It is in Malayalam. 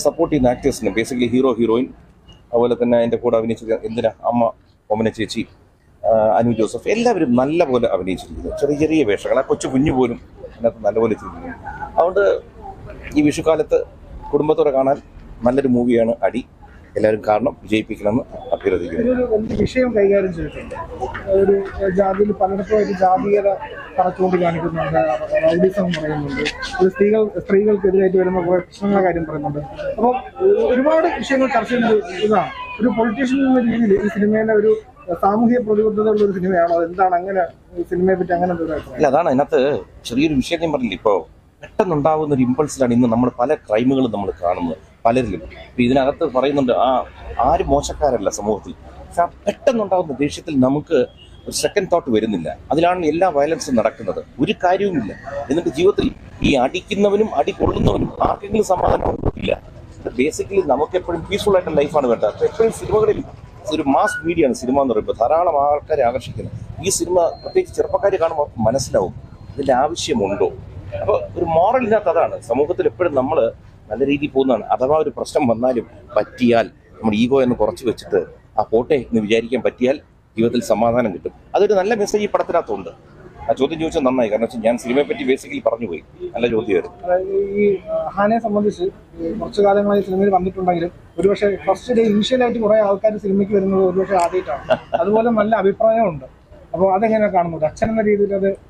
സപ്പോർട്ട് ചെയ്യുന്ന ആക്ടേഴ്സിന് ബേസിക്കലി ഹീറോ ഹീറോയിൻ അതുപോലെ തന്നെ എൻ്റെ കൂടെ അഭിനയിച്ച എന്തിനാ അമ്മ ഓമന ചേച്ചി ആ, അനു ജോസഫ് എല്ലാവരും നല്ലപോലെ അഭിനയിച്ചിരിക്കുന്നു ചെറിയ ചെറിയ വേഷങ്ങൾ ആ കൊച്ചു കുഞ്ഞു പോലും അതിനകത്ത് നല്ലപോലെ ചെയ്തിരിക്കുന്നു അതുകൊണ്ട് ഈ വിഷുക്കാലത്ത് കുടുംബത്തോടെ കാണാൻ നല്ലൊരു മൂവിയാണ് അടി എല്ലാവരും കാരണം വിജയിപ്പിക്കണമെന്ന് അഭ്യർത്ഥിക്കുന്നു ഇതൊരു വലിയ വിഷയം കൈകാര്യം ചെയ്തിട്ടുണ്ട് ഒരു ജാതിയിൽ പലയിടത്തുമായിട്ട് ജാതീയത പറച്ചുകൊണ്ട് കാണിക്കുന്നുണ്ട് റൗഡിസം പറയുന്നുണ്ട് ഒരു സ്ത്രീകൾ സ്ത്രീകൾക്കെതിരായിട്ട് വരുന്ന കുറെ പ്രശ്നങ്ങളുടെ കാര്യം പറയുന്നുണ്ട് അപ്പോൾ ഒരുപാട് വിഷയങ്ങൾ ചർച്ച ചെയ്യുന്ന ഒരു ഇതാണ് ഒരു പൊളിറ്റീഷ്യൻ എന്ന രീതിയിൽ ഈ സിനിമയിലെ ഒരു സാമൂഹ്യ പ്രതിബദ്ധതയുള്ള ഒരു സിനിമയാണോ അതെന്താണ് അങ്ങനെ ഈ സിനിമയെ പറ്റി അങ്ങനെ ഒരു അഭിപ്രായം അല്ല അതാണ് അതിനകത്ത് ചെറിയൊരു വിഷയം ഞാൻ പറഞ്ഞില്ല ഇപ്പോൾ പെട്ടെന്നുണ്ടാകുന്ന ഒരു ഇമ്പൾസിലാണ് ഇന്ന് നമ്മൾ പല ക്രൈമുകളും നമ്മൾ കാണുന്നത് പലരിലും ഇപ്പൊ ഇതിനകത്ത് പറയുന്നുണ്ട് ആ ആരും മോശക്കാരല്ല സമൂഹത്തിൽ പക്ഷെ ആ പെട്ടെന്നുണ്ടാകുന്ന ദേഷ്യത്തിൽ നമുക്ക് ഒരു സെക്കൻഡ് തോട്ട് വരുന്നില്ല അതിലാണ് എല്ലാ വയലൻസും നടക്കുന്നത് ഒരു കാര്യവുമില്ല എന്നിട്ട് ജീവിതത്തിൽ ഈ അടിക്കുന്നവനും അടി കൊള്ളുന്നവനും ആർക്കെങ്കിലും സമാധാനം ഇല്ല ബേസിക്കലി നമുക്ക് എപ്പോഴും പീസ്ഫുൾ ആയിട്ട് ലൈഫാണ് വേണ്ടത് അപ്പൊ എപ്പോഴും സിനിമകളിൽ ഒരു മാസ് മീഡിയയാണ് സിനിമ എന്ന് പറയുമ്പോൾ ധാരാളം ആൾക്കാരെ ആകർഷിക്കുന്നത് ഈ സിനിമ പ്രത്യേകിച്ച് ചെറുപ്പക്കാർ കാണുമ്പോൾ അവർക്ക് മനസ്സിലാവും ഇതിന്റെ ആവശ്യമുണ്ടോ അപ്പോൾ ഒരു മോറലിനകത്ത് അതാണ് സമൂഹത്തിൽ എപ്പോഴും നമ്മൾ നല്ല രീതിയിൽ പോകുന്നതാണ് അഥവാ ഒരു പ്രശ്നം വന്നാലും പറ്റിയാൽ നമ്മുടെ ഈഗോ എന്ന് കുറച്ച് വെച്ചിട്ട് ആ പോട്ടെ എന്ന് വിചാരിക്കാൻ പറ്റിയാൽ ജീവിതത്തിൽ സമാധാനം കിട്ടും അതൊരു നല്ല മെസ്സേജ് ഈ പടത്തിനകത്തുണ്ട് ആ ചോദ്യം ചോദിച്ചാൽ നന്നായി കാരണം വെച്ചാൽ ഞാൻ സിനിമയെ പറ്റി ബേസിക്കലി പറഞ്ഞു പോയി നല്ല ചോദ്യമായിരുന്നു അതായത് ഈ ഹാനെ സംബന്ധിച്ച് ഈ കുറച്ചു കാലങ്ങളായി സിനിമയിൽ വന്നിട്ടുണ്ടെങ്കിലും ഒരുപക്ഷെ ഫസ്റ്റ് ഡേ ഇനീഷ്യലായിട്ട് കുറെ ആൾക്കാർ സിനിമയ്ക്ക് വരുന്നത് ഒരുപക്ഷെ ആദ്യമായിട്ടാണ് അതുപോലെ നല്ല അഭിപ്രായമുണ്ട് അപ്പോൾ അതെങ്ങനെ കാണുന്നത് അച്ഛൻ എന്ന രീതിയിൽ അത്